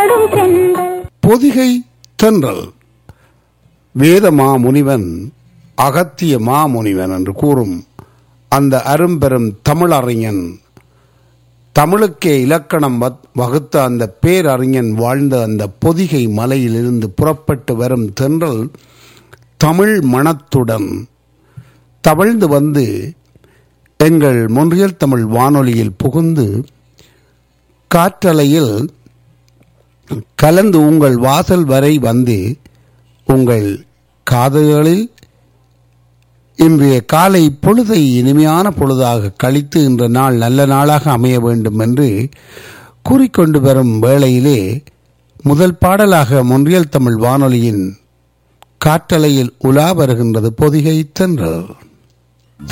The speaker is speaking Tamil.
பாடும் தென்றல் பொதிகை தென்றல் வேதமா முனிவன் அகத்திய மாமுனிவன் என்று கூறும் அந்த அரும்பெரும் தமிழறிஞன் தமிழுக்கே இலக்கணம் வத்- வகுத்த அந்த பேரறிஞன் வாழ்ந்த அந்த பொதிகை மலையிலிருந்து புறப்பட்டு வரும் தென்றல் தமிழ் மணத்துடன் தவழ்ந்து வந்து எங்கள் மொன்றியல் தமிழ் வானொலியில் புகுந்து காற்றலையில் கலந்து உங்கள் வாசல் வரை வந்து உங்கள் காதுகளில் இன்றைய காலை பொழுதை இனிமையான பொழுதாக கழித்து இன்ற நாள் நல்ல நாளாக அமைய வேண்டும் என்று கூறிக்கொண்டு வரும் வேளையிலே முதல் பாடலாக மொன்றியல் தமிழ் வானொலியின் காற்றலையில் உலா வருகின்றது பொதிகை தென்றல்